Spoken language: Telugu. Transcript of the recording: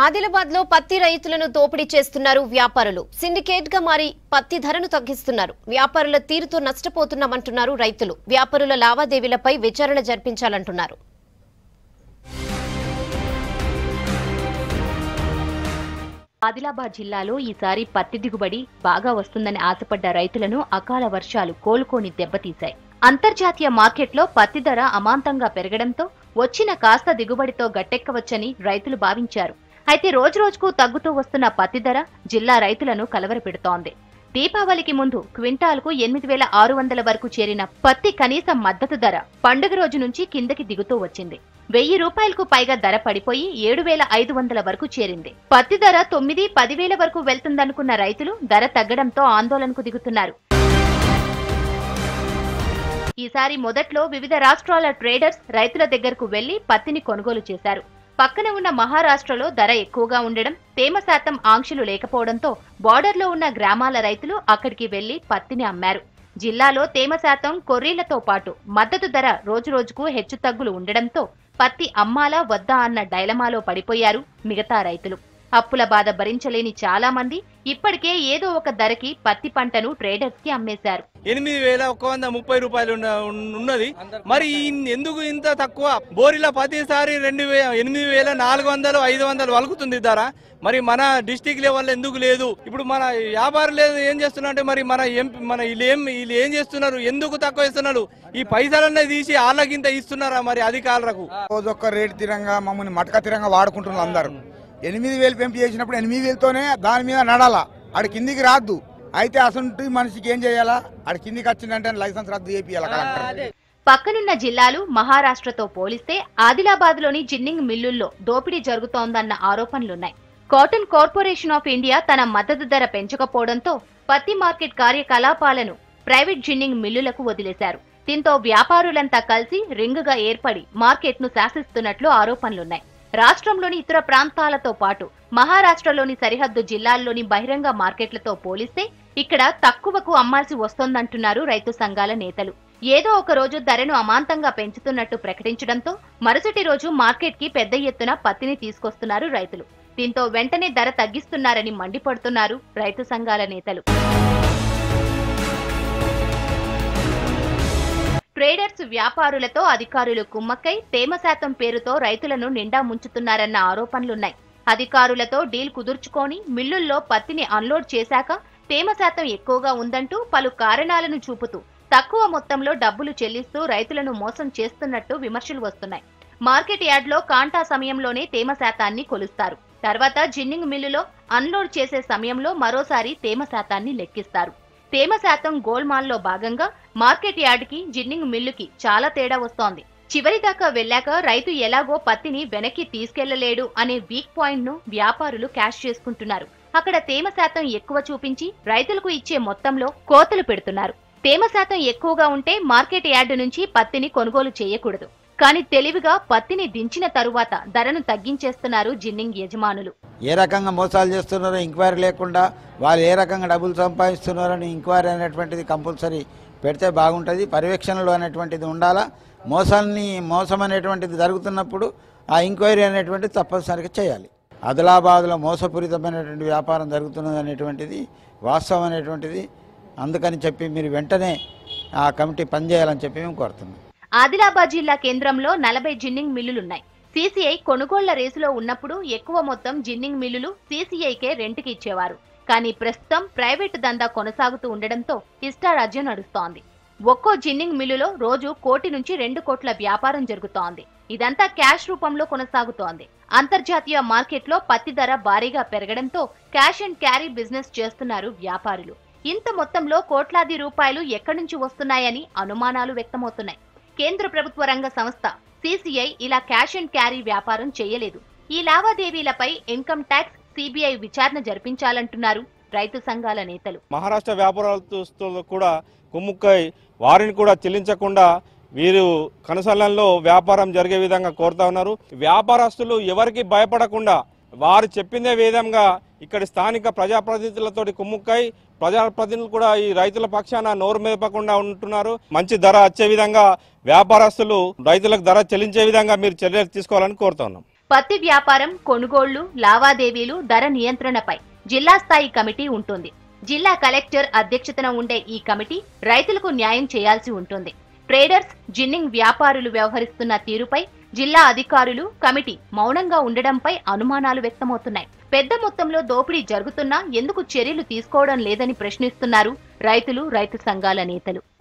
ఆదిలాబాద్ లో పత్తి రైతులను దోపిడీ చేస్తున్నారు వ్యాపారులు సిండికేట్ గా మారి పత్తి ధరను తగ్గిస్తున్నారు వ్యాపారుల తీరుతో నష్టపోతున్నామంటున్నారు రైతులు వ్యాపారుల లావాదేవీలపై విచారణ జరిపించాలంటున్నారు ఆదిలాబాద్ జిల్లాలో ఈసారి పత్తి దిగుబడి బాగా వస్తుందని ఆశపడ్డ రైతులను అకాల వర్షాలు కోలుకోని దెబ్బతీశాయి అంతర్జాతీయ మార్కెట్లో పత్తి ధర అమాంతంగా పెరగడంతో వచ్చిన కాస్త దిగుబడితో గట్టెక్కవచ్చని రైతులు భావించారు అయితే రోజురోజుకు తగ్గుతూ వస్తున్న పత్తి ధర జిల్లా రైతులను కలవరపెడుతోంది దీపావళికి ముందు క్వింటాల్కు ఎనిమిది వేల ఆరు వందల వరకు చేరిన పత్తి కనీస మద్దతు ధర పండుగ రోజు నుంచి కిందకి దిగుతూ వచ్చింది వెయ్యి రూపాయలకు పైగా ధర పడిపోయి ఏడు వేల ఐదు వందల వరకు చేరింది పత్తి ధర తొమ్మిది పదివేల వరకు వెళ్తుందనుకున్న రైతులు ధర తగ్గడంతో ఆందోళనకు దిగుతున్నారు ఈసారి మొదట్లో వివిధ రాష్ట్రాల ట్రేడర్స్ రైతుల దగ్గరకు వెళ్లి పత్తిని కొనుగోలు చేశారు పక్కన ఉన్న మహారాష్ట్రలో ధర ఎక్కువగా ఉండడం తేమ శాతం ఆంక్షలు లేకపోవడంతో బార్డర్లో ఉన్న గ్రామాల రైతులు అక్కడికి వెళ్లి పత్తిని అమ్మారు జిల్లాలో తేమ శాతం కొర్రీలతో పాటు మద్దతు ధర రోజురోజుకు హెచ్చుతగ్గులు ఉండడంతో పత్తి అమ్మాలా వద్దా అన్న డైలమాలో పడిపోయారు మిగతా రైతులు అప్పుల బాధ భరించలేని చాలా మంది ఇప్పటికే ఏదో ఒక ధరకి పత్తి పంటను ట్రేడర్స్ కి అమ్మేశారు ఎనిమిది వేల ఒక వంద ముప్పై రూపాయలు ఉన్న- ఉన్న- ఉన్నది మరి ఇన్- ఎందుకు ఇంత తక్కువ బోరిలో ప్రతిసారి రెండు వే ఎనిమిది వేల నాలుగు వందలు ఐదు వందలు వలుకుతుంది ధర మరి మన డిస్టిక్ లెవెల్ ఎందుకు లేదు ఇప్పుడు మన వ్యాపారం లేదు ఏం చేస్తున్నారు అంటే మరి మన ఏం మన వీళ్ళు ఏం వీళ్ళు ఏం చేస్తున్నారు ఎందుకు తక్కువ ఇస్తున్నారు ఈ పైసలన్నీ తీసి వాళ్ళకింత ఇస్తున్నారా మరి అధికారులకు రోజొక్క రేటు తిరంగా మమ్మల్ని మటక తిరంగా వాడుకుంటున్నారు అందరు ఎనిమిది వేలు పెంపు చేసినప్పుడు ఎనిమిది వేలతోనే దాని మీద నడాలా ఆడ కిందికి రాద్దు అయితే అసలు మనిషికి ఏం చేయాలా ఆడ కిందికి వచ్చిందంటే లైసెన్స్ రద్దు చేపియాలి కలెక్టర్ పక్కనున్న జిల్లాలు మహారాష్ట్రతో పోలిస్తే ఆదిలాబాద్లోని జిన్నింగ్ మిల్లుల్లో దోపిడీ జరుగుతోందన్న ఆరోపణలున్నాయి కాటన్ కార్పొరేషన్ ఆఫ్ ఇండియా తన మద్దతు ధర పెంచకపోవడంతో పత్తి మార్కెట్ కార్యకలాపాలను ప్రైవేట్ జిన్నింగ్ మిల్లులకు వదిలేశారు దీంతో వ్యాపారులంతా కలిసి రింగుగా ఏర్పడి మార్కెట్ను శాసిస్తున్నట్లు ఆరోపణలున్నాయి రాష్ట్రంలోని ఇతర ప్రాంతాలతో పాటు మహారాష్ట్రలోని సరిహద్దు జిల్లాల్లోని బహిరంగ మార్కెట్లతో పోలిస్తే ఇక్కడ తక్కువకు అమ్మాల్సి వస్తోందంటున్నారు రైతు సంఘాల నేతలు ఏదో ఒక రోజు ధరను అమాంతంగా పెంచుతున్నట్టు ప్రకటించడంతో మరుసటి రోజు మార్కెట్కి పెద్ద ఎత్తున పత్తిని తీసుకొస్తున్నారు రైతులు దీంతో వెంటనే ధర తగ్గిస్తున్నారని మండిపడుతున్నారు రైతు సంఘాల నేతలు ట్రేడర్స్ వ్యాపారులతో అధికారులు కుమ్మక్కై తేమ శాతం పేరుతో రైతులను నిండా ముంచుతున్నారన్న ఆరోపణలున్నాయి అధికారులతో డీల్ కుదుర్చుకొని మిల్లుల్లో పత్తిని అన్లోడ్ చేశాక తేమ శాతం ఎక్కువగా ఉందంటూ పలు కారణాలను చూపుతూ తక్కువ మొత్తంలో డబ్బులు చెల్లిస్తూ రైతులను మోసం చేస్తున్నట్టు విమర్శలు వస్తున్నాయి మార్కెట్ యార్డ్లో కాంటా సమయంలోనే తేమ శాతాన్ని కొలుస్తారు తర్వాత జిన్నింగ్ మిల్లులో అన్లోడ్ చేసే సమయంలో మరోసారి తేమ శాతాన్ని లెక్కిస్తారు తేమ శాతం గోల్మాల్లో భాగంగా మార్కెట్ యార్డ్కి జిన్నింగ్ మిల్లుకి చాలా తేడా వస్తోంది చివరి దాకా వెళ్ళాక రైతు ఎలాగో పత్తిని వెనక్కి తీసుకెళ్లలేడు అనే వీక్ పాయింట్ ను వ్యాపారులు క్యాష్ చేసుకుంటున్నారు అక్కడ తేమ శాతం ఎక్కువ చూపించి రైతులకు ఇచ్చే మొత్తంలో కోతలు పెడుతున్నారు తేమ శాతం ఎక్కువగా ఉంటే మార్కెట్ యార్డు నుంచి పత్తిని కొనుగోలు చేయకూడదు కానీ తెలివిగా పత్తిని దించిన తరువాత ధరను తగ్గించేస్తున్నారు జిన్నింగ్ యజమానులు ఏ రకంగా మోసాలు చేస్తున్నారో ఎంక్వైరీ లేకుండా వాళ్ళు ఏ రకంగా డబ్బులు సంపాదిస్తున్నారని ఎంక్వైరీ అనేటువంటిది కంపల్సరీ పెడితే బాగుంటుంది పర్యవేక్షణలో అనేటువంటిది ఉండాలా మోసాన్ని మోసం అనేటువంటిది జరుగుతున్నప్పుడు ఆ ఎంక్వైరీ అనేటువంటిది తప్పనిసరిగా చేయాలి ఆదిలాబాద్లో మోసపూరితమైనటువంటి వ్యాపారం జరుగుతున్నది అనేటువంటిది వాస్తవం అనేటువంటిది అందుకని చెప్పి మీరు వెంటనే ఆ కమిటీ పనిచేయాలని చెప్పి మేము కోరుతున్నాం ఆదిలాబాద్ జిల్లా కేంద్రంలో నలభై జిన్నింగ్ మిల్లులున్నాయి సీసీఐ కొనుగోళ్ల రేసులో ఉన్నప్పుడు ఎక్కువ మొత్తం జిన్నింగ్ మిల్లులు సీసీఐకే రెంట్కి ఇచ్చేవారు కానీ ప్రస్తుతం ప్రైవేటు దందా కొనసాగుతూ ఉండడంతో ఇష్టారాజ్యం నడుస్తోంది ఒక్కో జిన్నింగ్ మిల్లులో రోజు కోటి నుంచి రెండు కోట్ల వ్యాపారం జరుగుతోంది ఇదంతా క్యాష్ రూపంలో కొనసాగుతోంది అంతర్జాతీయ మార్కెట్లో పత్తి ధర భారీగా పెరగడంతో క్యాష్ అండ్ క్యారీ బిజినెస్ చేస్తున్నారు వ్యాపారులు ఇంత మొత్తంలో కోట్లాది రూపాయలు ఎక్కడి నుంచి వస్తున్నాయని అనుమానాలు వ్యక్తమవుతున్నాయి కేంద్ర ప్రభుత్వ రంగ సంస్థ సీసీఐ ఇలా క్యాష్ అండ్ క్యారీ వ్యాపారం చేయలేదు ఈ లావాదేవీలపై ఇన్కమ్ ట్యాక్స్ సిబిఐ విచారణ జరిపించాలంటున్నారు రైతు సంఘాల నేతలు మహారాష్ట్ర వ్యాపారస్తులు కూడా కుమ్ముక్కై వారిని కూడా చెల్లించకుండా వీరు కనసలంలో వ్యాపారం జరిగే విధంగా కోరుతా ఉన్నారు వ్యాపారస్తులు ఎవరికి భయపడకుండా వారు చెప్పిందే విధంగా ఇక్కడ స్థానిక ప్రజాప్రతినిధులతోటి కుమ్ముక్కై ప్రజాప్రతినిధులు కూడా ఈ రైతుల పక్షాన నోరు మెదపకుండా ఉంటున్నారు మంచి ధర వచ్చే విధంగా వ్యాపారస్తులు రైతులకు ధర చెల్లించే విధంగా మీరు చర్యలు తీసుకోవాలని కోరుతా ఉన్నాం పత్తి వ్యాపారం కొనుగోళ్లు లావాదేవీలు ధర నియంత్రణపై జిల్లా స్థాయి కమిటీ ఉంటుంది జిల్లా కలెక్టర్ అధ్యక్షతన ఉండే ఈ కమిటీ రైతులకు న్యాయం చేయాల్సి ఉంటుంది ట్రేడర్స్ జిన్నింగ్ వ్యాపారులు వ్యవహరిస్తున్న తీరుపై జిల్లా అధికారులు కమిటీ మౌనంగా ఉండడంపై అనుమానాలు వ్యక్తమవుతున్నాయి పెద్ద మొత్తంలో దోపిడీ జరుగుతున్నా ఎందుకు చర్యలు తీసుకోవడం లేదని ప్రశ్నిస్తున్నారు రైతులు రైతు సంఘాల నేతలు